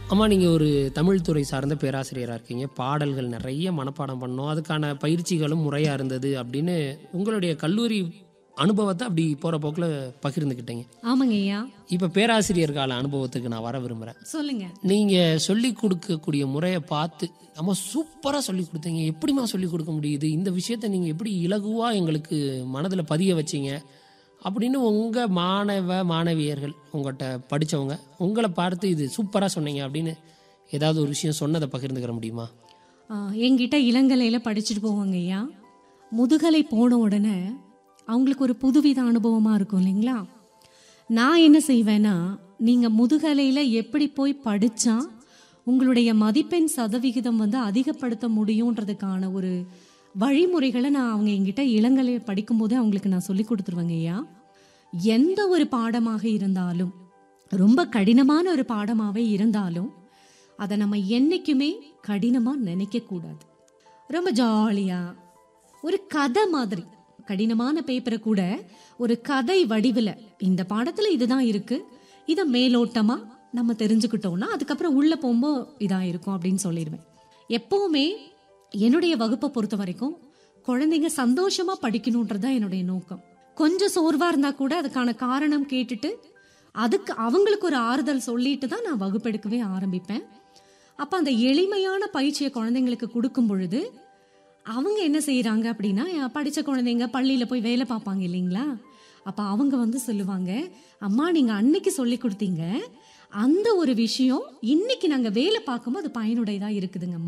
அம்மா நீங்கள் ஒரு தமிழ் துறை சார்ந்த பேராசிரியராக இருக்கீங்க பாடல்கள் நிறைய மனப்பாடம் பண்ணோம் அதுக்கான பயிற்சிகளும் முறையாக இருந்தது அப்படின்னு உங்களுடைய கல்லூரி அனுபவத்தை அப்படி போகிற போக்கில் பகிர்ந்துக்கிட்டீங்க ஆமாங்க ஐயா இப்போ பேராசிரியர் கால அனுபவத்துக்கு நான் வர விரும்புகிறேன் சொல்லுங்க நீங்கள் சொல்லி கொடுக்கக்கூடிய முறையை பார்த்து நம்ம சூப்பராக சொல்லி கொடுத்தீங்க எப்படிம்மா சொல்லி கொடுக்க முடியுது இந்த விஷயத்தை நீங்கள் எப்படி இலகுவாக எங்களுக்கு மனதில் பதிய வச்சீங்க அப்படின்னு உங்கள் மாணவ மாணவியர்கள் உங்கள்கிட்ட படித்தவங்க உங்களை பார்த்து இது சூப்பராக சொன்னீங்க அப்படின்னு ஏதாவது ஒரு விஷயம் சொன்னதை பகிர்ந்துக்கிற முடியுமா ஆ, என்கிட்ட இளங்கலையில படிச்சுட்டு போவாங்க ஐயா முதுகலை போன உடனே அவங்களுக்கு ஒரு புதுவித அனுபவமா இருக்கும் இல்லைங்களா நான் என்ன செய்வேன்னா நீங்க முதுகலையில எப்படி போய் படிச்சா உங்களுடைய மதிப்பெண் சதவிகிதம் வந்து அதிகப்படுத்த முடியுன்றதுக்கான ஒரு வழிமுறைகளை நான் அவங்க என்கிட்ட இளங்கலை படிக்கும்போதே அவங்களுக்கு நான் சொல்லி கொடுத்துருவேங்க ஐயா எந்த ஒரு பாடமாக இருந்தாலும் ரொம்ப கடினமான ஒரு பாடமாவே இருந்தாலும் அதை நம்ம என்னைக்குமே கடினமாக நினைக்கக்கூடாது ரொம்ப ஜாலியாக ஒரு கதை மாதிரி கடினமான பேப்பரை கூட ஒரு கதை வடிவில் இந்த பாடத்தில் இதுதான் இருக்கு இதை மேலோட்டமாக நம்ம தெரிஞ்சுக்கிட்டோம்னா அதுக்கப்புறம் உள்ளே போகும்போது இதாக இருக்கும் அப்படின்னு சொல்லிடுவேன் எப்பவுமே என்னுடைய வகுப்பை பொறுத்த வரைக்கும் குழந்தைங்க சந்தோஷமா படிக்கணுன்றது தான் என்னுடைய நோக்கம் கொஞ்சம் சோர்வா இருந்தா கூட அதுக்கான காரணம் கேட்டுட்டு அதுக்கு அவங்களுக்கு ஒரு ஆறுதல் சொல்லிட்டு தான் நான் வகுப்பெடுக்கவே ஆரம்பிப்பேன் அப்போ அந்த எளிமையான பயிற்சியை குழந்தைங்களுக்கு கொடுக்கும் பொழுது அவங்க என்ன செய்கிறாங்க அப்படின்னா படித்த குழந்தைங்க பள்ளியில் போய் வேலை பார்ப்பாங்க இல்லைங்களா அப்போ அவங்க வந்து சொல்லுவாங்க அம்மா நீங்கள் அன்னைக்கு சொல்லி கொடுத்தீங்க அந்த ஒரு விஷயம் இன்னைக்கு நாங்கள் வேலை பார்க்கும்போது அது பயனுடையதாக இருக்குதுங்கம்மா